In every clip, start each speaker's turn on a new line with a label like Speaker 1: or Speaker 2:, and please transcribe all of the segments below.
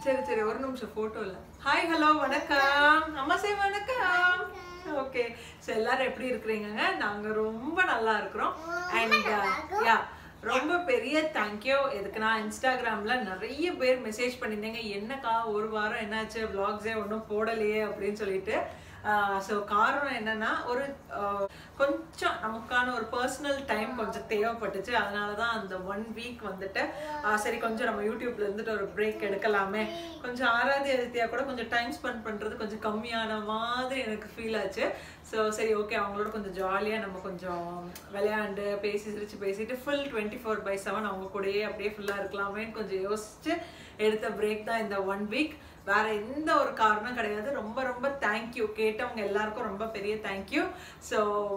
Speaker 1: சரி சரி ஒரு நிமிஷம் போட்டோ இல்ல ஹாய் ஹலோ வணக்கம் அம்மா சே வணக்கம் ஓகே ஸோ எல்லாரும் எப்படி இருக்கிறீங்க நாங்க ரொம்ப நல்லா இருக்கிறோம் அண்ட் யா ரொம்ப பெரிய தேங்க்யூ எதுக்குன்னா இன்ஸ்டாகிராம்ல நிறைய பேர் மெசேஜ் பண்ணியிருந்தீங்க என்னக்கா ஒரு வாரம் என்னாச்சு vlogs-ஏ ஒன்றும் போடலையே அப்படின்னு சொல்லிட்டு ஸோ காரணம் என்னன்னா ஒரு ஆஹ், கொஞ்சம் நமக்கான ஒரு பர்சனல் டைம் கொஞ்சம் தேவைப்பட்டுச்சு அதனால தான் அந்த ஒன் வீக் வந்துட்டு ஆஹ், சரி கொஞ்சம் நம்ம யூடியூப்ல இருந்துட்டு ஒரு பிரேக் எடுக்கலாமே கொஞ்சம் ஆராதி அதித்தியா கூட கொஞ்சம் டைம் ஸ்பெண்ட் பண்றது கொஞ்சம் கம்மியான மாதிரி எனக்கு ஃபீல் ஆச்சு ஸோ சரி ஓகே அவங்களோட கொஞ்சம் ஜாலியாக நம்ம கொஞ்சம் விளையாண்டு பேசி சிரிச்சு பேசிட்டு full twenty four by seven அவங்க கூடயே அப்படியே ஃபுல்லாக இருக்கலாமேன்னு கொஞ்சம் யோசிச்சு எடுத்த பிரேக் தான் இந்த ஒன் வீக் வேற எந்த ஒரு காரணம் கிடையாது ரொம்ப ரொம்ப தேங்க்யூ கேட்டவங்க எல்லாருக்கும் ரொம்ப பெரிய தேங்க்யூ ஸோ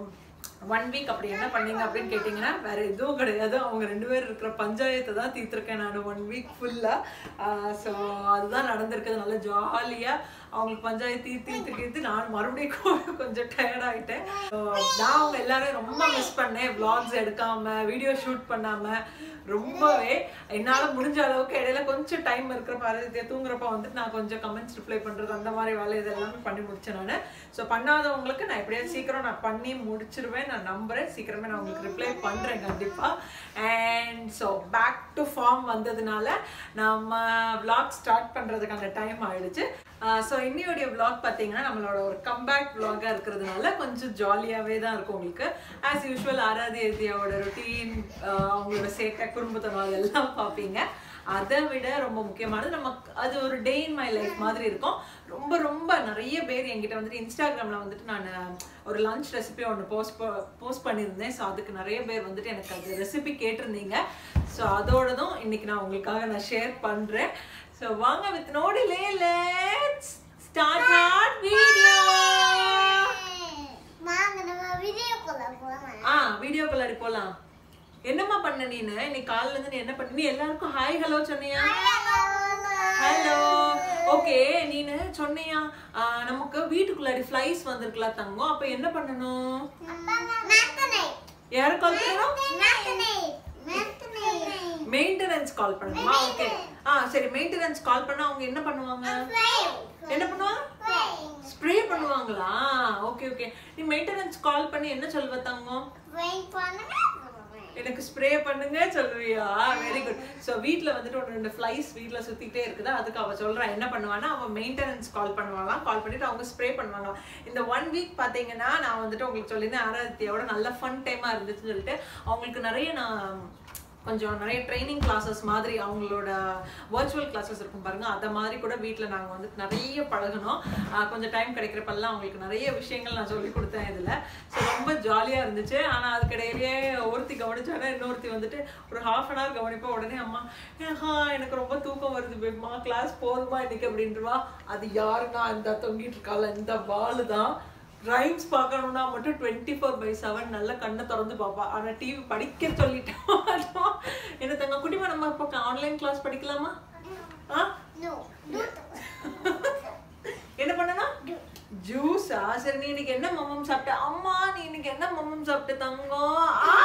Speaker 1: ஒன் வீக் அப்படி என்ன பண்ணீங்க அப்படின்னு கேட்டிங்கன்னா வேற எதுவும் கிடையாது அவங்க ரெண்டு பேர் இருக்கிற பஞ்சாயத்தை தான் தீர்த்திருக்கேன் நான் ஒன் வீக் ஃபுல்லாக ஸோ அதுதான் நடந்திருக்குது நல்லா ஜாலியாக அவங்களுக்கு பஞ்சாயத்து தீர்த்து தீர்த்து தீர்த்து நான் மறுபடியும் கொ- கொஞ்சம் டயர்ட் ஆயிட்டேன் So, நான் அவங்க எல்லாரையும் ரொம்ப மிஸ் பண்ணேன் vlogs எடுக்காம வீடியோ ஷூட் பண்ணாம ரொம்பவே என்னால முடிஞ்ச அளவுக்கு இடையில கொஞ்சம் டைம் இருக்கிறப்ப அதை தூங்குறப்ப வந்துட்டு நான் கொஞ்சம் கமெண்ட்ஸ் ரிப்ளை பண்றது அந்த மாதிரி வேலை இதெல்லாமே பண்ணி முடிச்சேன் நான் ஸோ பண்ணாதவங்களுக்கு நான் எப்படியாவது சீக்கிரம் நான் பண்ணி முடிச்சிருவேன் நான் நம்புறேன் சீக்கிரமே நான் உங்களுக்கு ரிப்ளை பண்றேன் கண்டிப்பா and so back to form வந்ததுனால நம்ம vlog ஸ்டார்ட் பண்றதுக்கான டைம் ஆயிடுச்சு ஸோ இன்னையோடைய vlog பார்த்தீங்கன்னா நம்மளோட ஒரு கம்பேக் vlog-ஆ இருக்கிறதுனால கொஞ்சம் ஜாலியாகவே தான் இருக்கும் உங்களுக்கு ஆஸ் யூஷுவல் ஆராதி ஏதியாவோட ரொட்டீன் அவங்களோட சேட்டை குடும்பத்தனம் அதெல்லாம் பார்ப்பீங்க அதை விட ரொம்ப முக்கியமானது நம்ம அது ஒரு டே இன் மை லைஃப் மாதிரி இருக்கும் ரொம்ப ரொம்ப நிறைய பேர் என்கிட்ட வந்துட்டு இன்ஸ்டாகிராமில் வந்துட்டு நான் ஒரு லஞ்ச் ரெசிபி ஒன்று போஸ்ட் போஸ்ட் பண்ணியிருந்தேன் ஸோ அதுக்கு நிறைய பேர் வந்துட்டு எனக்கு அந்த ரெசிபி கேட்டிருந்தீங்க ஸோ அதோடதும் இன்னைக்கு நான் உங்களுக்காக நான் ஷேர் பண்ணுறேன் ஸோ வாங்க வித் நோடிலே லெட்ஸ் ஸ்டார்ட் ஆர் வீடியோ
Speaker 2: வாங்க நம்ம வீடியோக்குள்ள போலாம்
Speaker 1: ஆ வீடியோ கல்லாடி போலாம் என்னம்மா பண்ண நீனு இன்னைக்கு காலையில இருந்து நீ என்ன பண்ண நீ எல்லாருக்கும் ஹாய் ஹலோ சொன்னியா ஹலோ ஓகே நீனு சொன்னியா ஆ, நமக்கு வீட்டுக்குள்ளாடி ஃப்ளைஸ் வந்திருக்குல தங்கம் அப்ப என்ன பண்ணணும் யார கால் பண்ணணும் மெயின்டெனன்ஸ் கால் பண்ணணுமா ஓகே ஆ சரி மெயின்டெனன்ஸ் கால் பண்ணா அவங்க என்ன பண்ணுவாங்க என்ன பண்ணுவாங்க ஸ்ப்ரே பண்ணுவாங்களா ஓகே ஓகே நீ மெயின்டெனன்ஸ் கால் பண்ணி என்ன சொல்வ தங்கம் எனக்கு ஸ்ப்ரே பண்ணுங்க சொல்லுவியா வெரி குட் ஸோ வீட்டில் வந்துட்டு ஒரு ரெண்டு ஃப்ளைஸ் வீட்டில் சுற்றிக்கிட்டே இருக்குதா அதுக்கு அவள் சொல்கிறா என்ன பண்ணுவான்னா அவள் மெயின்டெனன்ஸ் கால் பண்ணுவாங்களாம் கால் பண்ணிட்டு அவங்க ஸ்ப்ரே பண்ணுவாங்க இந்த ஒன் வீக் பார்த்தீங்கன்னா நான் வந்துட்டு உங்களுக்கு சொல்லியிருந்தேன் ஆராத்தியோட நல்ல ஃபன் டைமாக இருந்துச்சுன்னு சொல்லிட்டு அவங்களுக்கு நிறைய நான் கொஞ்சம் நிறைய ட்ரைனிங் கிளாஸஸ் மாதிரி அவங்களோட வர்ச்சுவல் கிளாஸஸ் இருக்கும் பாருங்க அதை மாதிரி கூட வீட்டில் நாங்கள் வந்துட்டு நிறைய பழகணும் ஆஹ் கொஞ்சம் டைம் கிடைக்கிறப்பெல்லாம் அவங்களுக்கு நிறைய விஷயங்கள் நான் சொல்லி கொடுத்தேன் இதில் ஸோ ரொம்ப ஜாலியாக இருந்துச்சு ஆனால் அதுக்கிடையிலேயே ஒருத்தி கவனிச்சானா இன்னொருத்தி வந்துட்டு ஒரு ஹாஃப் அன் ஹவர் கவனிப்பா உடனே அம்மா ஏஹா எனக்கு ரொம்ப தூக்கம் வருது பேம்மா கிளாஸ் போதுமா இன்னைக்கு அப்படின்றவா அது யாருன்னா இந்த தொங்கிட்டு இருக்கால இந்த பாலு தான் ரைம்ஸ் பார்க்கணும்னா மட்டும் டுவெண்ட்டி ஃபோர் பை செவன் நல்ல கண்ணை திறந்து பார்ப்பா ஆனால் டிவி படிக்க சொல்லிட்டோம் என்ன தங்க குட்டிமா நம்ம இப்போ ஆன்லைன் கிளாஸ் படிக்கலாமா ஆ என்ன பண்ணணும் ஜூஸா சரி நீ இன்னைக்கு என்ன மம்மம் சாப்பிட்ட அம்மா நீ இன்னைக்கு என்ன மம்மம் சாப்பிட்ட தங்கம் ஆ,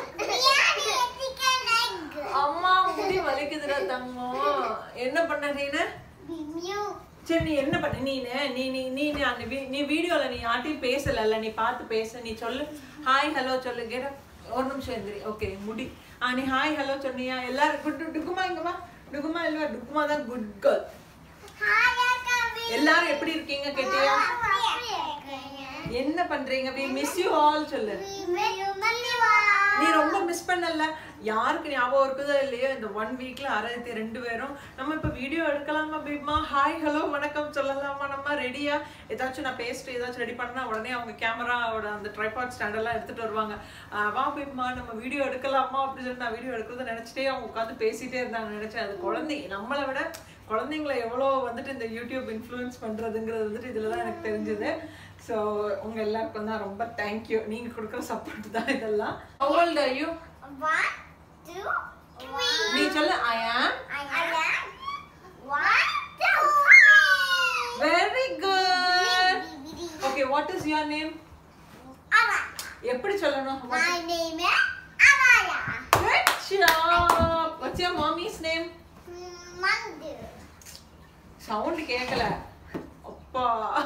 Speaker 1: அம்மா முடி வலிக்குதுடா தங்கம் என்ன பண்ண நீனு சரி நீ என்ன பண்ண நீ நீ நீ நீ நீ அந்த வீ- நீ வீடியோல நீ யார்ட்டையும் பேசலல்ல நீ பார்த்து பேச நீ சொல்லு ஹாய் ஹலோ சொல்லு கேட ஒரு நிமிஷம் எந்திரி ஓகே முடி ஆ நீ ஹாய் ஹலோ சொன்னியா எல்லாரும் குட் டுக்குமா இங்கம்மா டுக்குமா இல்லையா டுக்குமா தான் குட் கேர்ள் எல்லாரும் எப்படி இருக்கீங்க கேட்டியா என்ன பண்றீங்க வி மிஸ் யூ ஆல் சொல்லு நீ ரொம்ப மிஸ் பண்ணல யாருக்கு ஞாபகம் இருக்குதோ இல்லையோ இந்த ஒன் வீக்ல ஆராய்ச்சி ரெண்டு பேரும் நம்ம இப்ப வீடியோ எடுக்கலாமா பீமா ஹாய் ஹலோ வணக்கம் சொல்லலாமா நம்ம ரெடியா ஏதாச்சும் நான் பேசிட்டு ஏதாச்சும் ரெடி பண்ணா உடனே அவங்க கேமராவோட அந்த ட்ரைபாட் ஸ்டாண்ட் எல்லாம் எடுத்துட்டு வருவாங்க ஆஹ் வா பீமா நம்ம வீடியோ எடுக்கலாமா அப்படின்னு சொல்லி நான் வீடியோ எடுக்கிறத நினைச்சிட்டே அவங்க உட்காந்து பேசிட்டே இருந்தாங்க நினைச்சேன் அது குழந்தை நம்மளை விட குழந்தைங்களை எவ்வளோ வந்துட்டு இந்த யூடியூப் இன்ஃப்ளூயன்ஸ் பண்றதுங்கிறது வந்துட்டு இதுல தான் எனக்கு தெரிஞ்சது ஸோ உங்க எல்லாருக்கும் தான் ரொம்ப தேங்க்யூ நீங்க கொடுக்குற சப்போர்ட் தான் இதெல்லாம் How old are you? நீ சொல்லு I am very good okay what is your name எப்படி சொல்லணும்
Speaker 2: My name is Amaya.
Speaker 1: Good job. What's your mommy's name?
Speaker 2: Mandu.
Speaker 1: Sound கேட்கல அப்பா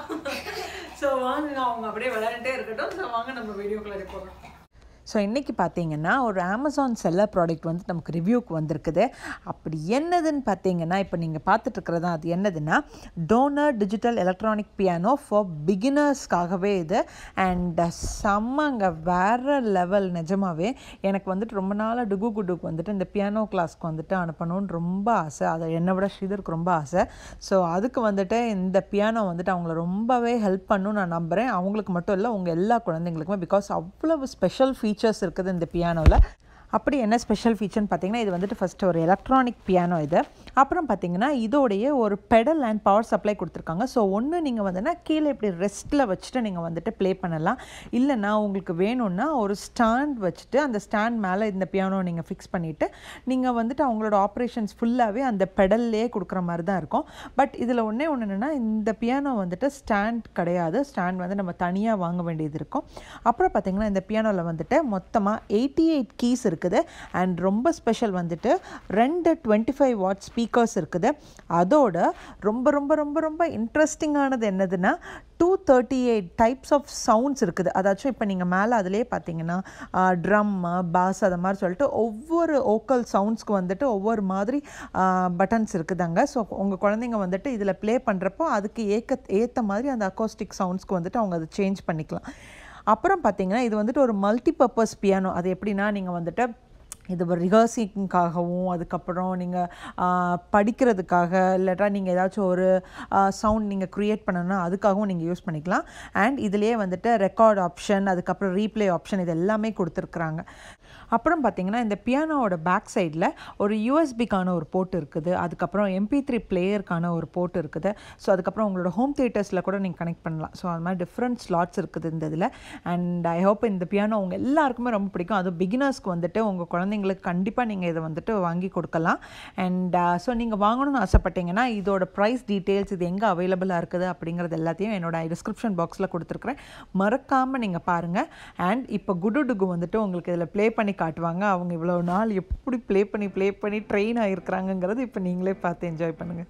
Speaker 1: ஸோ வாங்க அவங்க அப்படியே விளையாண்டுட்டே இருக்கட்டும் ஸோ வாங்க நம்ம வீடியோக்குள்ளே போகலாம்
Speaker 3: ஸோ இன்றைக்கி பார்த்தீங்கன்னா ஒரு அமேசான் செல்லர் ப்ராடக்ட் வந்து நமக்கு ரிவ்யூக்கு வந்திருக்குது அப்படி என்னதுன்னு பார்த்தீங்கன்னா இப்போ நீங்கள் பார்த்துட்டு இருக்கிறதா அது என்னதுன்னா Donner digital electronic piano for பிகினர்ஸ்க்காகவே இது அண்ட் செம்மங்க வேறு லெவல் நிஜமாவே எனக்கு வந்துட்டு ரொம்ப நாளாக டுகு குடுக்கு வந்துட்டு இந்த பியானோ கிளாஸ்க்கு வந்துட்டு அனுப்பணும்னு ரொம்ப ஆசை அதை என்னை விட ஸ்ரீதருக்கு ரொம்ப ஆசை ஸோ அதுக்கு வந்துட்டு இந்த பியானோ வந்துட்டு அவங்கள ரொம்பவே ஹெல்ப் பண்ணும் நான் நம்புகிறேன் அவங்களுக்கு மட்டும் இல்லை உங்கள் எல்லா குழந்தைங்களுக்குமே பிகாஸ் அவ்வளவு ஸ்பெஷல் ஃபீச்சர்ஸ் இருக்குது இந்த பியானோவில் அப்படி என்ன ஸ்பெஷல் ஃபீச்சர்னு பார்த்தீங்கன்னா இது வந்துட்டு ஃபஸ்ட்டு ஒரு எலக்ட்ரானிக் பியானோ இது அப்புறம் பார்த்தீங்கன்னா இதோடைய ஒரு பெடல் அண்ட் பவர் சப்ளை கொடுத்துருக்காங்க ஸோ ஒன்று நீங்கள் வந்துன்னா கீழே இப்படி ரெஸ்ட்டில் வச்சுட்டு நீங்கள் வந்துட்டு ப்ளே பண்ணலாம் இல்லைன்னா உங்களுக்கு வேணும்னா ஒரு ஸ்டாண்ட் வச்சுட்டு அந்த ஸ்டாண்ட் மேலே இந்த பியானோ நீங்கள் ஃபிக்ஸ் பண்ணிவிட்டு நீங்கள் வந்துட்டு அவங்களோட ஆப்ரேஷன்ஸ் ஃபுல்லாகவே அந்த பெடல்லே கொடுக்குற மாதிரி தான் இருக்கும் பட் இதில் ஒன்றே ஒன்று என்னென்னா இந்த பியானோ வந்துட்டு ஸ்டாண்ட் கிடையாது ஸ்டாண்ட் வந்து நம்ம தனியாக வாங்க வேண்டியது இருக்கும் அப்புறம் பார்த்திங்கன்னா இந்த பியானோவில் வந்துட்டு மொத்தமாக எயிட்டி எயிட் கீஸ் இருக்குது அண்ட் ரொம்ப ஸ்பெஷல் வந்துட்டு ரெண்டு டுவெண்ட்டி ஃபைவ் வாட் ஸ்பீக்கர்ஸ் இருக்குது அதோட ரொம்ப ரொம்ப ரொம்ப ரொம்ப இன்ட்ரெஸ்டிங்கானது என்னதுன்னா two thirty eight types of sounds இருக்குது அதாச்சும் இப்போ நீங்கள் மேலே அதிலே பார்த்தீங்கன்னா ட்ரம் பாஸ் அது மாதிரி சொல்லிட்டு ஒவ்வொரு ஓக்கல் சவுண்ட்ஸ்க்கு வந்துட்டு ஒவ்வொரு மாதிரி பட்டன்ஸ் இருக்குதாங்க ஸோ உங்கள் குழந்தைங்க வந்துட்டு இதில் ப்ளே பண்ணுறப்போ அதுக்கு ஏக்க ஏற்ற மாதிரி அந்த அக்கோஸ்டிக் சவுண்ட்ஸ்க்கு வந்துட்டு அவங்க அதை சேஞ்ச் பண்ணிக்கலாம் அப்புறம் பார்த்தீங்கன்னா இது வந்துட்டு ஒரு மல்டி பர்பஸ் பியானோ அது எப்படின்னா நீங்கள் வந்துட்டு இது ரிஹர்சிங்காகவும் அதுக்கப்புறம் நீங்கள் படிக்கிறதுக்காக இல்லாட்டா நீங்கள் ஏதாச்சும் ஒரு சவுண்ட் நீங்கள் க்ரியேட் பண்ணணும்னா அதுக்காகவும் நீங்கள் யூஸ் பண்ணிக்கலாம் அண்ட் இதுலேயே வந்துட்டு ரெக்கார்ட் ஆப்ஷன் அதுக்கப்புறம் ரீப்ளே ஆப்ஷன் இது எல்லாமே கொடுத்துருக்குறாங்க அப்புறம் பார்த்தீங்கன்னா இந்த பியானோவோட பேக் சைடில் ஒரு யூஎஸ்பிக்கான ஒரு போர்ட் இருக்குது அதுக்கப்புறம் எம்பி த்ரீ பிளேயருக்கான ஒரு போர்ட் இருக்குது ஸோ அதுக்கப்புறம் உங்களோட ஹோம் தியேட்டர்ஸில் கூட நீங்கள் கனெக்ட் பண்ணலாம் ஸோ அது மாதிரி டிஃப்ரெண்ட் ஸ்லாட்ஸ் இருக்குது இந்த இதில் அண்ட் ஐ ஹோப் இந்த பியானோ உங்கள் எல்லாருக்குமே ரொம்ப பிடிக்கும் அதுவும் பிகினர்ஸ்க்கு வந்துட்டு உங்கள் குழந்தைங்களுக்கு கண்டிப்பாக நீங்கள் இதை வந்துட்டு வாங்கி கொடுக்கலாம் அண்ட் ஸோ நீங்கள் வாங்கணும்னு ஆசைப்பட்டீங்கன்னா இதோட ப்ரைஸ் டீட்டெயில்ஸ் இது எங்கே அவைலபிளாக இருக்குது அப்படிங்கிறது எல்லாத்தையும் என்னோட டிஸ்கிரிப்ஷன் பாக்ஸில் கொடுத்துருக்குறேன் மறக்காமல் நீங்கள் பாருங்கள் அண்ட் இப்போ குடு டுகு வந்துட்டு உங்களுக்கு இதில் ப்ளே பண்ணி காட்டுவாங்க அவங்க இவ்வளோ நாள் எப்படி ப்ளே பண்ணி ப்ளே பண்ணி ட்ரெயின் ஆகிருக்கிறாங்கங்கிறது இப்போ நீங்களே பார்த்து என்ஜாய் பண்ணுங்கள்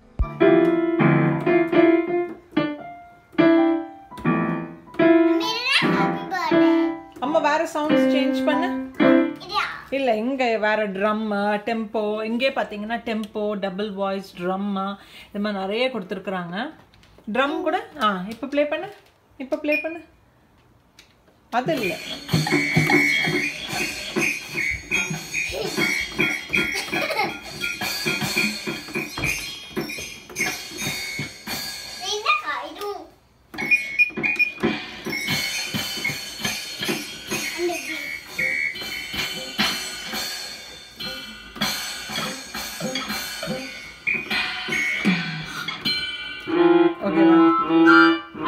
Speaker 2: ஹாப்பி பர்த்டே
Speaker 1: அம்மா வேற சவுண்ட்ஸ் சேஞ்ச் பண்ண
Speaker 2: இடியா
Speaker 1: இல்லை இங்கே வேற ட்ரம்மு டெம்போ இங்கே பார்த்தீங்கன்னா டெம்போ டபுள் வாய்ஸ் ட்ரம்மு இது மாதிரி நிறைய கொடுத்துருக்குறாங்க ட்ரம் கூட ஆ இப்போ ப்ளே பண்ணு இப்போ ப்ளே பண்ணு அது இல்லை
Speaker 2: இந்த காய்டு அந்த
Speaker 1: ஓகேவா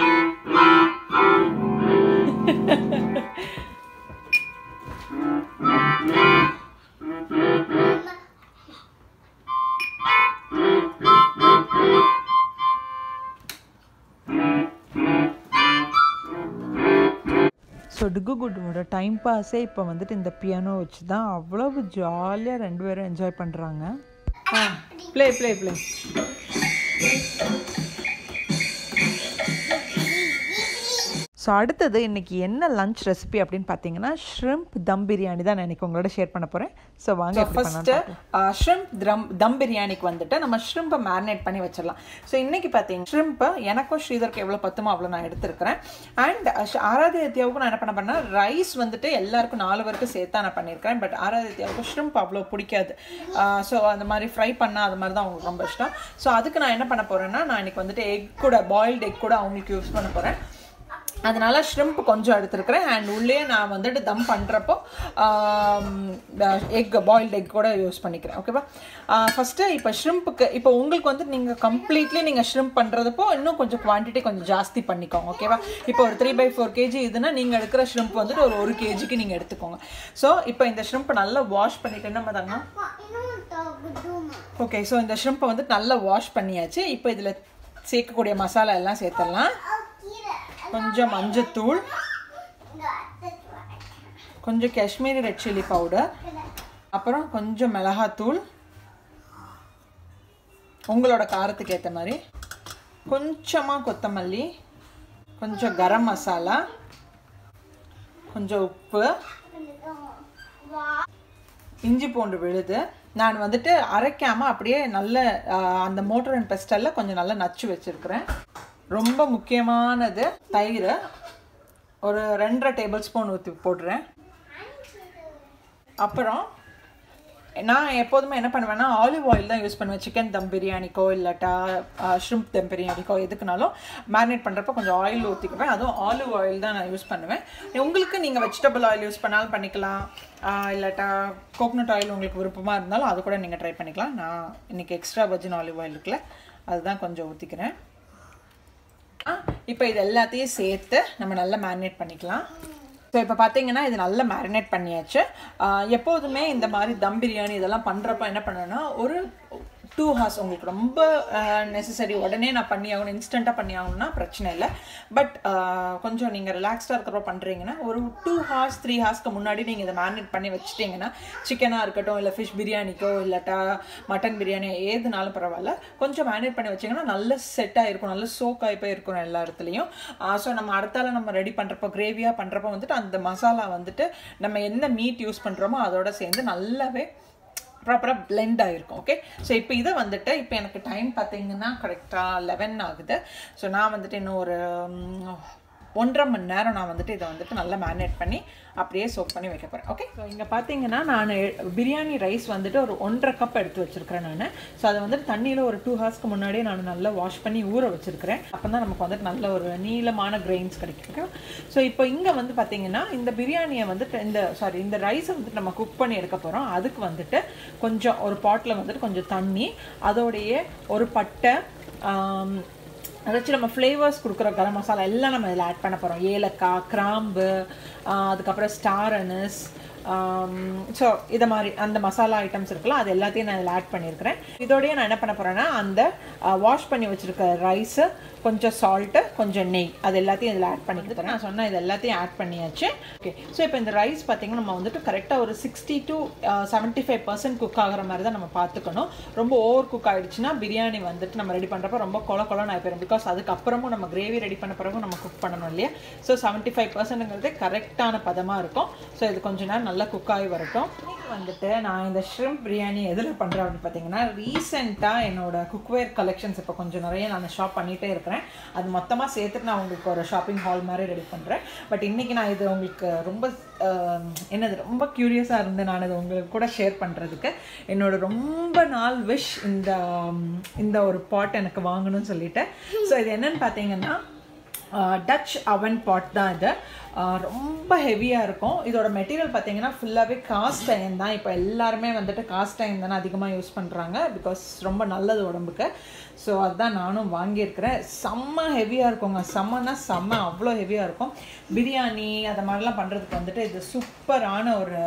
Speaker 3: ஸோ டுகுகுட்டோட டைம் பாஸே இப்போ வந்துட்டு இந்த பியானோ வச்சு தான் அவ்வளவு ஜாலியாக ரெண்டு பேரும் என்ஜாய் பண்ணுறாங்க
Speaker 1: ஆ ப்ளே ப்ளே ப்ளே
Speaker 3: ஸோ அடுத்தது இன்றைக்கி என்ன லஞ்ச் ரெசிபி அப்படின்னு பார்த்தீங்கன்னா ஷ்ரிம்ப் தம் பிரியாணி தான் நான் இன்னைக்கு உங்களோட ஷேர் பண்ண போகிறேன் ஸோ வாங்க எப்படி
Speaker 1: ஃபர்ஸ்ட்
Speaker 3: பண்ணலாம்
Speaker 1: ஷ்ரிம்ப் தம் தம் பிரியாணிக்கு வந்துட்டு நம்ம ஷ்ரிம்பை மேரினேட் பண்ணி வச்சிடலாம் ஸோ இன்னைக்கு பார்த்தீங்கன்னா ஷ்ரிம்பை எனக்கும் ஸ்ரீதருக்கு எவ்வளோ பத்துமோ அவ்வளோ நான் எடுத்திருக்கிறேன் அண்ட் ஆராதித்யாவுக்கும் நான் என்ன பண்ண பண்ணேன் ரைஸ் வந்துட்டு எல்லாருக்கும் நாலு பேருக்கு சேர்த்தா நான் பண்ணியிருக்கிறேன் பட் ஆராதித்யாவுக்கு ஷ்ரிம்ப் அவ்வளோ பிடிக்காது ஸோ அந்த மாதிரி ஃப்ரை பண்ணால் அது மாதிரி தான் அவங்களுக்கு ரொம்ப இஷ்டம் ஸோ அதுக்கு நான் என்ன பண்ண போகிறேன்னா நான் இன்னைக்கு வந்துட்டு எக் கூட பாயில்டு எக் கூட அவங்களுக்கு யூஸ் பண்ண போகிறேன் அதனால ஷ்ரிம்ப் கொஞ்சம் எடுத்துருக்கிறேன் அண்ட் உள்ளே நான் வந்துட்டு தம் பண்ணுறப்போ எக் பாயில்டு எக் கூட யூஸ் பண்ணிக்கிறேன் ஓகேவா ஃபஸ்ட்டு இப்போ ஷ்ரிம்ப்புக்கு இப்போ உங்களுக்கு வந்து நீங்கள் கம்ப்ளீட்லி நீங்கள் ஷ்ரிம்ப் பண்ணுறதப்போ இன்னும் கொஞ்சம் குவான்டிட்டி கொஞ்சம் ஜாஸ்தி பண்ணிக்கோங்க ஓகேவா இப்போ ஒரு த்ரீ பை ஃபோர் கேஜி இதுன்னா நீங்கள் எடுக்கிற ஷ்ரிம்ப் வந்துட்டு ஒரு ஒரு கேஜிக்கு நீங்கள் எடுத்துக்கோங்க ஸோ இப்போ இந்த ஷ்ரிம்ப்பை நல்லா வாஷ் பண்ணிட்டு என்ன பார்த்தாங்கன்னா
Speaker 2: இன்னும் தகுதுமா
Speaker 1: ஓகே ஸோ இந்த ஷ்ரிம்ப்பை வந்து நல்லா வாஷ் பண்ணியாச்சு இப்போ இதில் சேர்க்கக்கூடிய மசாலா எல்லாம் சேர்த்துடலாம்
Speaker 2: கீரை
Speaker 1: கொஞ்சம் மஞ்சத்தூள்
Speaker 2: இங்க அத்தை
Speaker 1: கொஞ்சம் காஷ்மீரி ரெட் சில்லி பவுடர் அப்புறம் கொஞ்சம் மிளகாத்தூள் உங்களோட காரத்துக்கு ஏற்ற மாதிரி
Speaker 3: கொஞ்சமாக கொத்தமல்லி கொஞ்சம் கரம் மசாலா கொஞ்சம் உப்பு இஞ்சி பூண்டு விழுது நான் வந்துட்டு அரைக்காமல் அப்படியே நல்ல ஆஹ், அந்த மோட்டர் அண்ட் பெஸ்டலில் கொஞ்சம் நல்லா நச்சு வச்சுருக்கிறேன் ரொம்ப முக்கியமானது தயிர் ஒரு ரெண்டரை டேபிள் ஸ்பூன் ஊற்றி போடுறேன் அப்புறம் நான் எப்போதுமே என்ன பண்ணுவேன்னா ஆலிவ் ஆயில் தான் யூஸ் பண்ணுவேன் சிக்கன் தம் பிரியாணிக்கோ இல்லாட்டா ஷ்ரிம்ப் தம் பிரியாணிக்கோ எதுக்குனாலும் மேரினேட் பண்ணுறப்ப கொஞ்சம் ஆயில் ஊற்றிக்குவேன் அதுவும் ஆலிவ் ஆயில் தான் நான் யூஸ் பண்ணுவேன் உங்களுக்கு நீங்கள் வெஜிடபிள் ஆயில் யூஸ் பண்ணாலும் பண்ணிக்கலாம் ஆஹ் இல்லாட்டா கோகனட் ஆயில் உங்களுக்கு விருப்பமாக இருந்தாலும் அது கூட நீங்கள் ட்ரை பண்ணிக்கலாம் நான் இன்றைக்கி எக்ஸ்ட்ரா வர்ஜின் ஆலிவ் ஆயில் இருக்குல்ல அதுதான் கொஞ்சம் ஊற்றிக்கிறேன் இப்போ இது எல்லாத்தையும் சேர்த்து நம்ம நல்லா மேரினேட் பண்ணிக்கலாம் ஸோ இப்போ பார்த்தீங்கன்னா இது நல்லா மேரினேட் பண்ணியாச்சு ஆஹ் எப்போதுமே இந்த மாதிரி தம் பிரியாணி இதெல்லாம் பண்ணுறப்ப என்ன பண்ணேன்னா ஒரு டூ ஹார்ஸ் உங்களுக்கு ரொம்ப நெசசரி உடனே நான் பண்ணி ஆகணும் இன்ஸ்டண்ட்டாக பண்ணி ஆகணும்னா பிரச்சனை இல்லை பட் கொஞ்சம் நீங்கள் ரிலாக்ஸ்டாக இருக்கிறப்ப பண்ணுறீங்கன்னா ஒரு டூ ஹார்ஸ் த்ரீ ஹார்ஸ்க்கு முன்னாடி நீங்கள் இதை மேரினேட் பண்ணி வச்சுட்டிங்கன்னா சிக்கனாக இருக்கட்டும் இல்லை ஃபிஷ் பிரியாணிக்கோ இல்லாட்டா மட்டன் பிரியாணி ஏதுனாலும் பரவாயில்ல கொஞ்சம் மேரினேட் பண்ணி வச்சிங்கன்னா நல்ல செட்டாக இருக்கும் நல்ல சோக்காய் போய் இருக்கணும் எல்லா இடத்துலையும் ஸோ நம்ம அடுத்தால நம்ம ரெடி பண்ணுறப்போ கிரேவியாக பண்ணுறப்போ வந்துட்டு அந்த மசாலா வந்துட்டு நம்ம என்ன மீட் யூஸ் பண்ணுறோமோ அதோட சேர்ந்து நல்லாவே ப்ராப்பராக பிளெண்ட் ஆகிருக்கும் ஓகே ஸோ இப்போ இதை வந்துட்டு இப்போ எனக்கு டைம் பார்த்தீங்கன்னா கரெக்டாக லெவன் ஆகுது ஸோ நான் வந்துட்டு இன்னும் ஒரு ம், ஒன்றரை மணி நேரம் நான் வந்துட்டு இதை வந்துட்டு நல்லா மேரினேட் பண்ணி அப்படியே சோப் பண்ணி வைக்க போகிறேன் ஓகே ஸோ இங்கே பார்த்தீங்கன்னா நான் பிரியாணி ரைஸ் வந்துட்டு ஒரு ஒன்றரை கப் எடுத்து வச்சிருக்கிறேன் நான் ஸோ அதை வந்துட்டு தண்ணியில் ஒரு டூ ஹவர்ஸ்க்கு முன்னாடியே நான் நல்லா வாஷ் பண்ணி ஊற வச்சிருக்கிறேன் அப்போ தான் நமக்கு வந்துட்டு நல்ல ஒரு நீளமான கிரெயின்ஸ் கிடைக்கும் ஸோ இப்போ இங்கே வந்து பார்த்தீங்கன்னா இந்த பிரியாணியை வந்துட்டு இந்த சாரி இந்த ரைஸை வந்துட்டு நம்ம குக் பண்ணி எடுக்க போகிறோம் அதுக்கு வந்துட்டு கொஞ்சம் ஒரு பாட்டில் வந்துட்டு கொஞ்சம் தண்ணி அதோடைய ஒரு பட்டை ஆம், அதை வச்சு நம்ம ஃப்ளேவர்ஸ் கொடுக்குற கரம் மசாலா எல்லாம் நம்ம இதில் ஆட் பண்ண போகிறோம் ஏலக்காய் கிராம்பு ஆஹ் அதுக்கப்புறம் ஸ்டார் அனஸ் ஸோ இதை மாதிரி அந்த மசாலா ஐட்டம்ஸ் இருக்குல்ல அது எல்லாத்தையும் நான் இதில் ஆட் பண்ணியிருக்கிறேன் இதோடய நான் என்ன பண்ண போகிறேன்னா அந்த வாஷ் பண்ணி வச்சுருக்க ரைஸு கொஞ்சம் சால்ட்டு கொஞ்சம் நெய் அது எல்லாத்தையும் இதில் ஆட் பண்ணிக்கிட்டு நான் சொன்ன இது எல்லாத்தையும் ஆட் பண்ணியாச்சு ஓகே ஸோ இப்போ இந்த ரைஸ் பார்த்தீங்கன்னா நம்ம வந்துட்டு கரெக்டாக ஒரு sixty to seventy five percent cook ஆகிற மாதிரி தான் நம்ம பார்த்துக்கணும் ரொம்ப ஓவர் குக் ஆகிடுச்சுன்னா பிரியாணி வந்துட்டு நம்ம ரெடி பண்ணுறப்ப ரொம்ப கொல கொலன்னு ஆயிப்போம் பிகாஸ் அதுக்கப்புறமும் நம்ம கிரேவி ரெடி பண்ண பிறகு நம்ம குக் பண்ணணும் இல்லையா ஸோ செவன்ட்டி ஃபைவ் பர்சன்ட்ங்கிறதே கரெக்டான பதமாக இருக்கும் ஸோ இது கொஞ்ச நேரம் நல்லா குக் ஆகி வரட்டும் இன்னைக்கு வந்துட்டு நான் இந்த ஷ்ரிம்ப் பிரியாணி எதில் பண்ணுறேன் அப்படின்னு பார்த்தீங்கன்னா ரீசெண்டாக என்னோட குக்வேர் கலெக்ஷன்ஸ் இப்போ கொஞ்சம் நிறைய நான் ஷாப் பண்ணிகிட்டே இருக்கிறேன் அது மொத்தமாக சேர்த்துட்டு நான் உங்களுக்கு ஒரு ஷாப்பிங் ஹால் மாதிரி ரெடி பண்ணுறேன் பட் இன்றைக்கி நான் இது உங்களுக்கு ரொம்ப ஆஹ், என்னது ரொம்ப க்யூரியஸாக இருந்தேன் நான் இது உங்களுக்கு கூட ஷேர் பண்ணுறதுக்கு என்னோட ரொம்ப நாள் விஷ் இந்த உம், இந்த ஒரு பாட் எனக்கு வாங்கணும்னு சொல்லிட்டு ஸோ இது என்னன்னு பார்த்தீங்கன்னா டச் அவன் பாட் தான் இது ஆஹ் ரொம்ப ஹெவியாக இருக்கும் இதோட மெட்டீரியல் பார்த்தீங்கன்னா ஃபுல்லாகவே காஸ்ட் அயன் தான் இப்போ எல்லாருமே வந்துட்டு காஸ்ட் அயன் தானே அதிகமாக யூஸ் பண்ணுறாங்க பிகாஸ் ரொம்ப நல்லது உடம்புக்கு ஸோ அதுதான் நானும் வாங்கியிருக்கிறேன் செம்ம ஹெவியாக இருக்குங்க செம்மனா செம்ம அவ்வளோ ஹெவியாக இருக்கும் பிரியாணி அதை மாதிரிலாம் பண்ணுறதுக்கு வந்துட்டு இது சூப்பரான ஒரு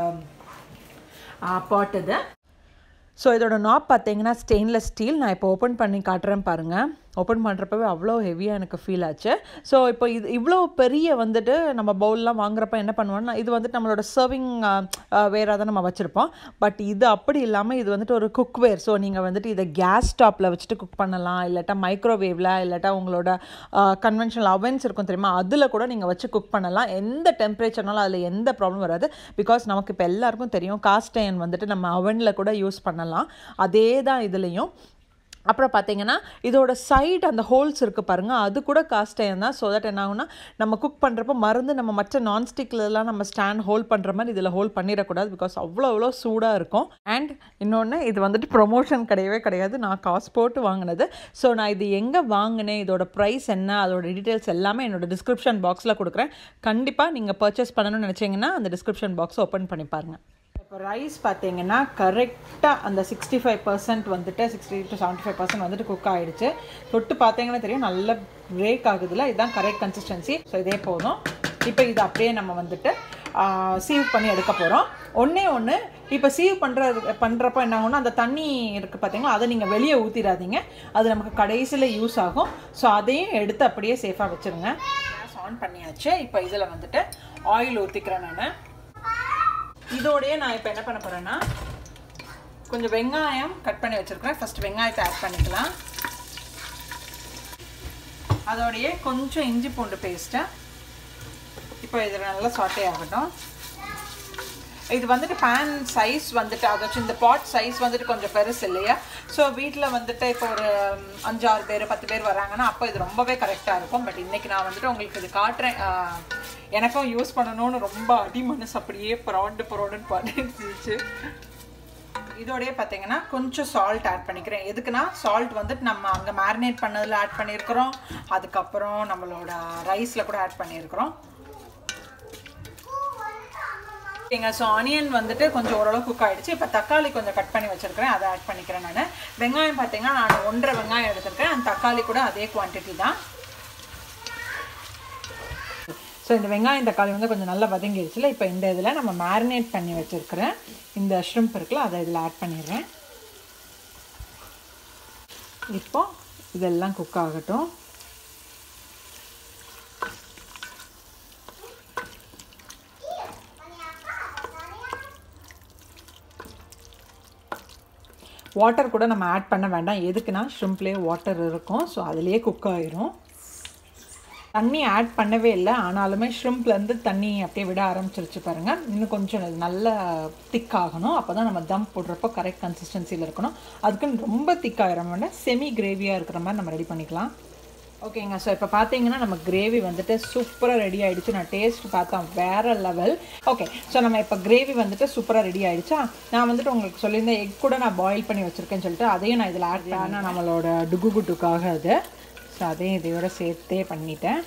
Speaker 3: பாட் இது ஸோ இதோட நாப் பார்த்தீங்கன்னா ஸ்டெயின்லெஸ் ஸ்டீல் நான் இப்போ ஓப்பன் பண்ணி காட்டுறேன் பாருங்கள் ஓப்பன் பண்ணுறப்பவே அவ்வளோ ஹெவியாக எனக்கு ஃபீல் ஆச்சு ஸோ இப்போ இது இவ்வளோ பெரிய வந்துட்டு நம்ம பவுல்லாம் வாங்குறப்ப என்ன பண்ணுவோம்னா இது வந்துட்டு நம்மளோட சர்விங் வேராக தான் நம்ம வச்சுருப்போம் பட் இது அப்படி இல்லாமல் இது வந்துட்டு ஒரு குக்வேர் ஸோ நீங்கள் வந்துட்டு இதை கேஸ் ஸ்டாப்பில் வச்சுட்டு குக் பண்ணலாம் இல்லாட்டா மைக்ரோவேவில் இல்லாட்டா உங்களோட கன்வென்ஷனல் அவென்ஸ் இருக்கும் தெரியுமா அதில் கூட நீங்கள் வச்சு குக் பண்ணலாம் எந்த டெம்பரேச்சர்னாலும் அதில் எந்த ப்ராப்ளம் வராது பிகாஸ் நமக்கு இப்போ எல்லாருக்கும் தெரியும் காஸ்ட் அயன் வந்துட்டு நம்ம அவனில் கூட யூஸ் பண்ணலாம் அதே தான் இதுலேயும் அப்புறம் பார்த்தீங்கன்னா இதோட சைடு அந்த ஹோல்ஸ் இருக்குது பாருங்கள் அது கூட காஸ்ட் அயன் தான் ஸோ தட் என்ன ஆகும்னா நம்ம குக் பண்ணுறப்ப மருந்து நம்ம மற்ற நான்ஸ்டிக்லலாம் நம்ம ஸ்டாண்ட் ஹோல்ட் பண்ணுற மாதிரி இதில் ஹோல்ட் பண்ணிடக்கூடாது பிகாஸ் அவ்வளோ அவ்வளோ சூடாக இருக்கும் அண்ட் இன்னொன்று இது வந்துட்டு ப்ரொமோஷன் கிடையவே கிடையாது நான் காசு போட்டு வாங்கினது ஸோ நான் இது எங்கே வாங்கினேன் இதோட ப்ரைஸ் என்ன அதோட டீட்டெயில்ஸ் எல்லாமே என்னோட டிஸ்கிரிப்ஷன் பாக்ஸில் கொடுக்குறேன் கண்டிப்பாக நீங்கள் பர்ச்சேஸ் பண்ணணும்னு நினச்சிங்கன்னா அந்த டிஸ்கிரிப்ஷன் பாக்ஸ் ஓப்பன் பண்ணி பாருங்கள் இப்போ ரைஸ் பார்த்தீங்கன்னா கரெக்டாக அந்த சிக்ஸ்டி ஃபைவ் பர்சன்ட் வந்துட்டு sixty to seventy five percent வந்துட்டு குக் ஆகிடுச்சு தொட்டு பார்த்தீங்கன்னா தெரியும் நல்ல பிரேக் ஆகுதுல இதுதான் கரெக்ட் கன்சிஸ்டன்சி ஸோ இதே போதும் இப்போ இது அப்படியே நம்ம வந்துட்டு சீவ் பண்ணி எடுக்க போகிறோம் ஒன்றே ஒன்று இப்போ சீவ் பண்ணுறது பண்ணுறப்ப என்ன ஆகும்னா அந்த தண்ணி இருக்குது பார்த்தீங்களா அதை நீங்கள் வெளியே ஊற்றிடாதீங்க அது நமக்கு கடைசியில் யூஸ் ஆகும் ஸோ அதையும் எடுத்து அப்படியே சேஃபாக வச்சுருங்க கேஸ் ஆன் பண்ணியாச்சு இப்போ இதில் வந்துட்டு ஆயில் ஊற்றிக்கிறேன் நான் இதோடயே நான் இப்போ என்ன பண்ண போகிறேன்னா கொஞ்சம் வெங்காயம் கட் பண்ணி வச்சுருக்கிறேன் ஃபர்ஸ்ட் வெங்காயத்தை ஆட் பண்ணிக்கலாம் அதோடையே கொஞ்சம் இஞ்சி பூண்டு பேஸ்ட்டு இப்போ இது நல்லா சாட்டே ஆகட்டும் இது வந்துட்டு பேன் சைஸ் வந்துட்டு அதாச்சும் இந்த பாட் சைஸ் வந்துட்டு கொஞ்சம் பெருசு இல்லையா ஸோ வீட்டில் வந்துட்டு இப்போ ஒரு ம், அஞ்சாறு பேர் பத்து பேர் வராங்கன்னா அப்போ இது ரொம்பவே கரெக்டாக இருக்கும் பட் இன்னைக்கு நான் வந்துட்டு உங்களுக்கு இது காட்டுறேன் ஆஹ், எனக்கும் யூஸ் பண்ணணும்னு ரொம்ப அடி மனசு அப்படியே புரோண்டு புரோடுன்னு பண்ணிருந்துச்சு இதோடய பார்த்தீங்கன்னா கொஞ்சம் சால்ட் ஆட் பண்ணிக்கிறேன் எதுக்குன்னா சால்ட் வந்துட்டு நம்ம அங்கே மேரினேட் பண்ணதில் ஆட் பண்ணியிருக்கிறோம் அதுக்கப்புறம் நம்மளோட ரைஸில் கூட ஆட் பண்ணியிருக்கிறோம் ஓகேங்க ஸோ ஆனியன் வந்துட்டு கொஞ்சம் ஓரளவு குக் ஆயிடுச்சு இப்போ தக்காளி கொஞ்சம் கட் பண்ணி வச்சிருக்கிறேன் அதை ஆட் பண்ணிக்கிறேன் நான் வெங்காயம் பார்த்தீங்கன்னா நான் ஒன்றரை வெங்காயம் எடுத்திருக்கேன் அந்த தக்காளி கூட அதே குவான்டிட்டி தான் ஸோ இந்த வெங்காயம் தக்காளி வந்து கொஞ்சம் நல்லா வதங்கிடுச்சுல இப்போ இந்த இதில் நம்ம மேரினேட் பண்ணி வச்சுருக்கிறேன் இந்த ஷ்ரிம்ப் இருக்குல்ல அதை இதில் ஆட் பண்ணிடுறேன் இப்போ இதெல்லாம் குக் ஆகட்டும் வாட்டர் கூட நம்ம ஆட் பண்ண வேண்டாம் எதுக்குன்னா ஷ்ரிம்ப்லேயே வாட்டர் இருக்கும் ஸோ அதுலேயே குக் ஆயிரும் தண்ணி ஆட் பண்ணவே இல்லை ஆனாலுமே ஷ்ரிம்ப்லேருந்து தண்ணி அப்படியே விட ஆரம்பிச்சிருச்சு பாருங்கள் இன்னும் கொஞ்சம் இது நல்லா திக் ஆகணும் அப்போ தான் நம்ம தம் போடுறப்போ கரெக்ட் கன்சிஸ்டன்சியில் இருக்கணும் அதுக்குன்னு ரொம்ப திக் ஆகிற வேண்டாம் செமி கிரேவியாக இருக்கிற மாதிரி நம்ம ரெடி பண்ணிக்கலாம் ஓகேங்க ஸோ இப்போ பார்த்தீங்கன்னா நம்ம கிரேவி வந்துட்டு சூப்பராக ரெடி ஆயிடுச்சு நான் டேஸ்ட் பார்த்தேன் வேற லெவல் ஓகே ஸோ நம்ம இப்போ கிரேவி வந்துட்டு சூப்பராக ரெடி ஆயிடுச்சா நான் வந்துட்டு உங்களுக்கு சொல்லியிருந்தேன் எக் கூட நான் பாயில் பண்ணி வச்சுருக்கேன்னு சொல்லிட்டு அதையும் நான் இதில் ஆட் பண்ணேன் நம்மளோட டுகு குட்டுக்காக அது ஸோ அதையும் இதையோட சேர்த்தே பண்ணிட்டேன்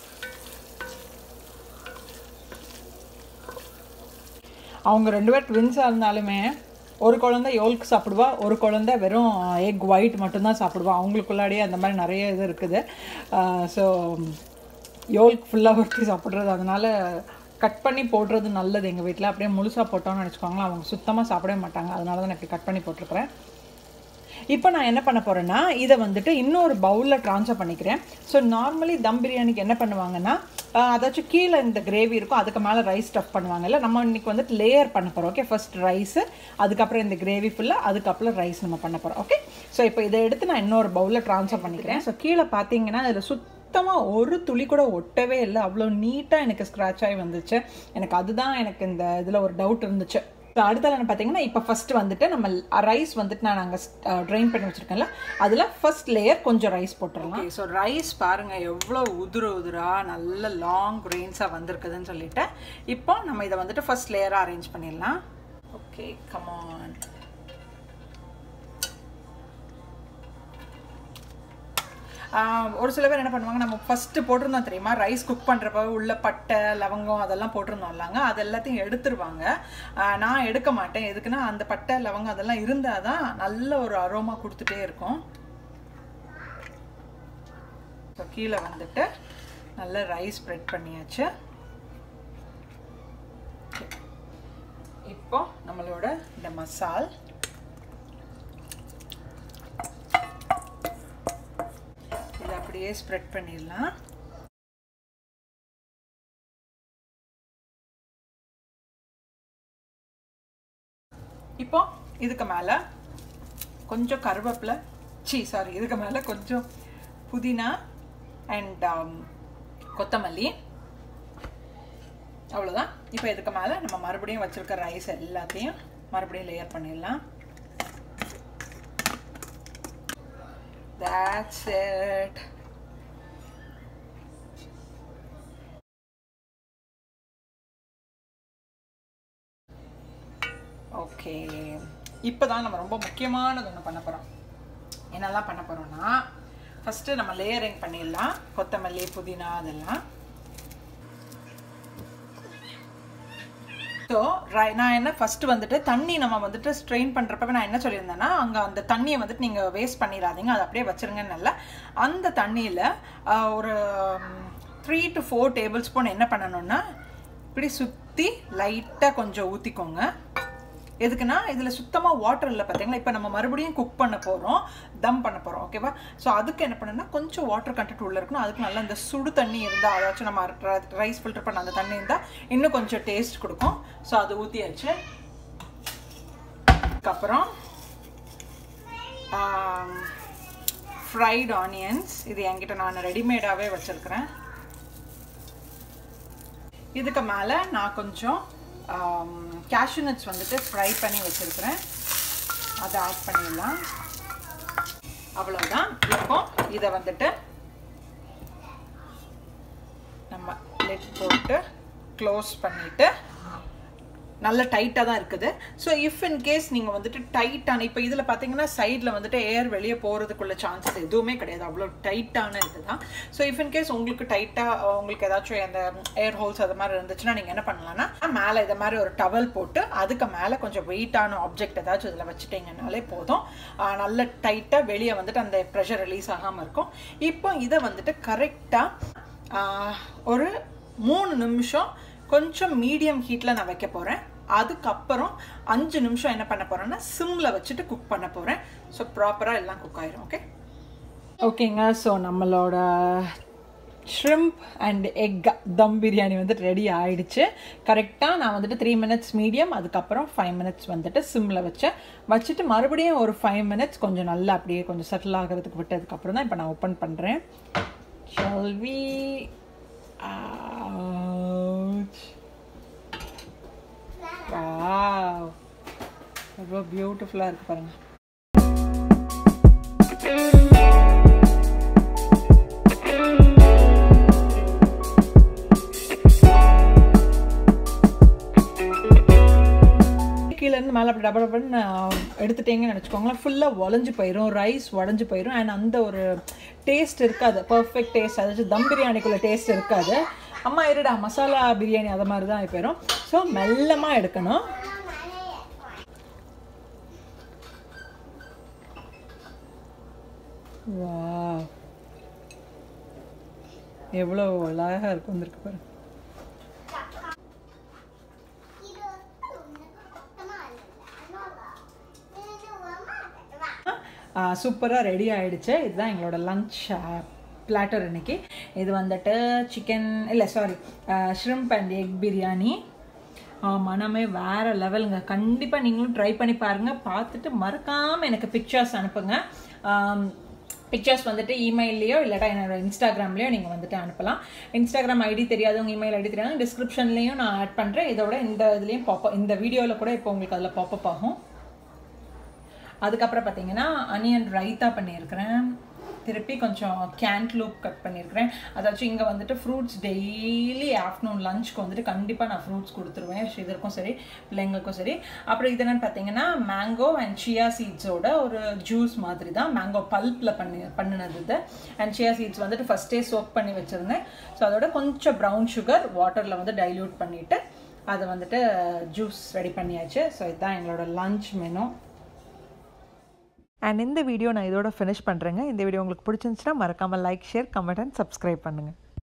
Speaker 3: அவங்க ரெண்டு பேர் ட்வின்ஸாக இருந்தாலுமே ஒரு குழந்தை யோல்க் சாப்பிடுவா ஒரு குழந்தை வெறும் எக் ஒயிட் மட்டும்தான் சாப்பிடுவா அவங்களுக்குள்ளாடியே அந்த மாதிரி நிறைய இது இருக்குது ஸோ யோல்க் ஃபுல்லாக ஒருத்தி சாப்பிட்றது அதனால கட் பண்ணி போடுறது நல்லது எங்கள் வீட்டில் அப்படியே முழுசாக போட்டோம்னு நினச்சிக்கோங்களேன் அவங்க சுத்தமாக சாப்பிடவே மாட்டாங்க அதனால தான் நான் இப்படி கட் பண்ணி போட்டிருக்கிறேன் இப்போ நான் என்ன பண்ண போகிறேன்னா இதை வந்துட்டு இன்னொரு பவுலில் ட்ரான்ஸ்ஃபர் பண்ணிக்கிறேன் ஸோ நார்மலி தம் பிரியாணிக்கு என்ன பண்ணுவாங்கன்னா ஆஹ், அதாச்சும் கீழே இந்த கிரேவி இருக்கும் அதுக்கு மேலே ரைஸ் ஸ்டஃப் பண்ணுவாங்கல்ல நம்ம இன்னைக்கு வந்துட்டு லேயர் பண்ண போகிறோம் ஓகே ஃபர்ஸ்ட் ரைஸு அதுக்கப்புறம் இந்த கிரேவி ஃபுல்லாக அதுக்கப்புறம் ரைஸ் நம்ம பண்ண போகிறோம் ஓகே ஸோ இப்போ இதை எடுத்து நான் இன்னொரு பவுலில் ட்ரான்ஸ்ஃபர் பண்ணிக்கிறேன் ஸோ கீழே பார்த்தீங்கன்னா இதில் சுத்தமாக ஒரு துளி கூட ஒட்டவே இல்லை அவ்வளோ நீட்டாக எனக்கு ஸ்க்ராட்ச் ஆகி வந்துச்சு எனக்கு அதுதான் எனக்கு இந்த இதில் ஒரு டவுட் இருந்துச்சு ஸோ அடுத்தால என்ன பார்த்தீங்கன்னா இப்போ ஃபர்ஸ்ட் வந்துட்டு நம்ம ரைஸ் வந்துட்டு நான் அங்கே ட்ரைன் பண்ணி வச்சுருக்கேன்ல அதில் ஃபர்ஸ்ட் லேயர் கொஞ்சம் ரைஸ் போட்டுடலாம் ஸோ ரைஸ் பாருங்கள் எவ்வளோ உதுரு உதுரா நல்ல லாங் கிரெயின்ஸாக வந்திருக்குதுன்னு சொல்லிட்டு இப்போ நம்ம இதை வந்துட்டு ஃபர்ஸ்ட் லேயராக அரேஞ்ச் பண்ணிடலாம் ஓகே கமான் ஆஹ் ஒரு சில பேர் என்ன பண்ணுவாங்க நம்ம ஃபஸ்ட்டு போட்டிருந்தோம் தெரியுமா ரைஸ் குக் பண்ணுறப்ப உள்ள பட்டை லவங்கம் அதெல்லாம் போட்டிருந்தோம் இல்லைங்க அது எல்லாத்தையும் எடுத்துருவாங்க ஆஹ் நான் எடுக்க மாட்டேன் எதுக்குன்னா அந்த பட்டை லவங்கம் அதெல்லாம் இருந்தால் தான் நல்ல ஒரு அரோமா கொடுத்துட்டே இருக்கும் ஸோ கீழே வந்துட்டு நல்ல ரைஸ் ஸ்ப்ரெட் பண்ணியாச்சு Okay. இப்போ நம்மளோட இந்த மசால் இதை அப்படியே ஸ்ப்ரெட் பண்ணிடலாம் இப்போ இதுக்கு மேலே கொஞ்சம் கருவேப்பிலை சீ சாரி இதுக்கு மேலே கொஞ்சம் புதினா அண்ட் கொத்தமல்லி அவ்வளோதான் இப்போ இதுக்கு மேலே நம்ம மறுபடியும் வச்சுருக்க ரைஸ் எல்லாத்தையும் மறுபடியும் லேயர் பண்ணிடலாம் That's it. ஓகே இப்போ தான் நம்ம ரொம்ப முக்கியமானது ஒன்று பண்ண போகிறோம் என்னெல்லாம் பண்ண போகிறோம்னா ஃபஸ்ட்டு நம்ம லேயரிங் பண்ணிடலாம் கொத்தமல்லி புதினா அதெல்லாம் ஸோ நான் என்ன ஃபஸ்ட்டு வந்துட்டு தண்ணி நம்ம வந்துட்டு ஸ்ட்ரெயின் பண்ணுறப்ப நான் என்ன சொல்லியிருந்தேன்னா அங்கே அந்த தண்ணியை வந்துட்டு நீங்கள் வேஸ்ட் பண்ணிடாதீங்க அதை அப்படியே வச்சுருங்கன்னு இல்லை அந்த தண்ணியில் ஒரு three to four table spoon என்ன பண்ணணும்னா இப்படி சுற்றி லைட்டாக கொஞ்சம் ஊற்றிக்கோங்க எதுக்குன்னா இதில் சுத்தமாக வாட்டர் இல்லை பார்த்தீங்களா இப்போ நம்ம மறுபடியும் குக் பண்ண போகிறோம் தம் பண்ண போகிறோம் ஓகேவா ஸோ அதுக்கு என்ன பண்ணணும்னா கொஞ்சம் வாட்டர் கண்டென்ட் உள்ளே இருக்கணும் அதுக்கு நல்லா இந்த சுடு தண்ணி இருந்தால் அதாச்சும் நம்ம ரைஸ் ஃபில்டர் பண்ண அந்த தண்ணி இருந்தால் இன்னும் கொஞ்சம் டேஸ்ட் கொடுக்கும் ஸோ அது ஊற்றியாச்சு அதுக்கப்புறம்
Speaker 1: ஃப்ரைட் ஆனியன்ஸ் இது என்கிட்ட நான் ரெடிமேடாகவே வச்சுருக்கிறேன் இதுக்கு மேலே நான் கொஞ்சம் கேஷ்யூ நட்ஸ் வந்துட்டு ஃப்ரை பண்ணி வச்சுருக்கிறேன் அதை ஆட் பண்ணிடலாம் அவ்வளோதான் இப்போ இதை வந்துட்டு நம்ம லெட் போட்டு க்ளோஸ் பண்ணிவிட்டு நல்ல டைட்டாக தான் இருக்குது ஸோ இஃப் இன் கேஸ் நீங்கள் வந்துட்டு டைட்டான இப்போ இதில் பார்த்தீங்கன்னா சைடில் வந்துட்டு ஏர் வெளியே போகிறதுக்குள்ள சான்சஸ் எதுவுமே கிடையாது அவ்வளோ டைட்டான இது தான் ஸோ இஃப் இன் கேஸ் உங்களுக்கு டைட்டாக உங்களுக்கு ஏதாச்சும் அந்த ஏர் ஹோல்ஸ் அது மாதிரி இருந்துச்சுன்னா நீங்கள் என்ன பண்ணலாம்னா மேலே இதை மாதிரி ஒரு டவல் போட்டு அதுக்கு மேலே கொஞ்சம் வெயிட்டான ஆப்ஜெக்ட் ஏதாச்சும் இதில் வச்சுட்டிங்கனாலே போதும் நல்ல டைட்டாக வெளியே வந்துட்டு அந்த ப்ரெஷர் ரிலீஸ் ஆகாமல் இருக்கும் இப்போ இதை வந்துட்டு கரெக்டாக ஒரு மூணு நிமிஷம் கொஞ்சம் மீடியம் ஹீட்டில் நான் வைக்க போகிறேன் அதுக்கப்புறம் அஞ்சு நிமிஷம் என்ன பண்ண போகிறேன்னா சிம்மில் வச்சுட்டு குக் பண்ண போகிறேன் ஸோ ப்ராப்பராக எல்லாம் குக் ஆயிரும் ஓகே ஓகேங்க ஸோ நம்மளோட shrimp and egg dum biryani வந்துட்டு ரெடி ஆயிடுச்சு கரெக்டாக நான் வந்துட்டு த்ரீ மினிட்ஸ் மீடியம் அதுக்கப்புறம் ஃபைவ் மினிட்ஸ் வந்துட்டு சிம்மில் வச்சேன் வச்சுட்டு மறுபடியும் ஒரு ஃபைவ் மினிட்ஸ் கொஞ்சம் நல்லா அப்படியே கொஞ்சம் செட்டில் ஆகிறதுக்கு விட்டதுக்கப்புறம் தான் இப்போ நான் ஓப்பன் பண்ணுறேன் ஷல்வி Ouch. Wow. எவ்வளோ பியூட்டிஃபுல்லாக இருக்கு பாருங்க கீழேருந்து மேலே அப்படி டபுள் டபுள்னு எடுத்துட்டீங்கன்னு நினச்சிக்கோங்களேன் ஃபுல்லாக உடஞ்சி போயிடும் ரைஸ் உடஞ்சி போயிடும் அண்ட் அந்த ஒரு டேஸ்ட் இருக்காது பர்ஃபெக்ட் டேஸ்ட் அதாச்சும் தம் பிரியாணிக்குள்ளே டேஸ்ட் இருக்காது அம்மா இருடா மசாலா பிரியாணி அதை மாதிரி தான் போயிடும் ஸோ மெல்லமாக எடுக்கணும் வா எவ்வளோ அழகாக இருக்கும் வந்திருக்கு பாரு சூப்பராக ரெடி ஆகிடுச்சு இதுதான் எங்களோட லஞ்ச் பிளாட்டர் இன்னைக்கு இது வந்துட்டு சிக்கன் இல்லை sorry shrimp and egg biryani மனமே வேறு லெவலுங்க கண்டிப்பாக நீங்களும் ட்ரை பண்ணி பாருங்கள் பார்த்துட்டு மறக்காமல் எனக்கு பிக்சர்ஸ் அனுப்புங்க பிக்சர்ஸ் வந்துட்டு இமெயிலையோ இல்லாட்டா என்னோட இன்ஸ்டாகிராம்லேயோ நீங்கள் வந்துட்டு அனுப்பலாம் இன்ஸ்டாகிராம் ஐடி தெரியாதவங்க இமெயில் ஐடி தெரியாதவங்க டிஸ்கிரிப்ஷன்லேயும் நான் ஆட் பண்ணுறேன் இதோட இந்த இதுலேயும் பாப்ப இந்த வீடியோவில் கூட இப்போ உங்களுக்கு அதில் பாப்பப் ஆகும் அதுக்கப்புறம் பார்த்தீங்கன்னா அனியன் ரைத்தா பண்ணியிருக்கிறேன் திருப்பி கொஞ்சம் கேன்ட்லூப் கட் பண்ணியிருக்கிறேன் அதாச்சும் இங்கே வந்துட்டு ஃப்ரூட்ஸ் டெய்லி ஆஃப்டர்நூன் லஞ்சுக்கு வந்துட்டு கண்டிப்பாக நான் ஃப்ரூட்ஸ் கொடுத்துருவேன் ஸ்ரீதருக்கும் சரி பிள்ளைங்களுக்கும் சரி அப்புறம் இது என்னென்னு பார்த்தீங்கன்னா மேங்கோ அண்ட் சியா சீட்ஸோட ஒரு ஜூஸ் மாதிரி தான் மேங்கோ பல்ப்பில் பண்ணி பண்ணினது இது அண்ட் சியா சீட்ஸ் வந்துட்டு ஃபஸ்ட்டே சோக் பண்ணி வச்சுருந்தேன் ஸோ அதோட கொஞ்சம் ப்ரௌன் சுகர் வாட்டரில் வந்து டைல்யூட் பண்ணிவிட்டு அதை வந்துட்டு ஜூஸ் ரெடி பண்ணியாச்சு ஸோ இதுதான் எங்களோட லஞ்ச் மெனு
Speaker 3: அண்ட் இந்த வீடியோ நான் இதோட ஃபினிஷ் பண்ணுறேங்க இந்த வீடியோ உங்களுக்கு பிடிச்சிருந்துச்சுன்னா மறக்காமல் like share comment and subscribe பண்ணுங்கள்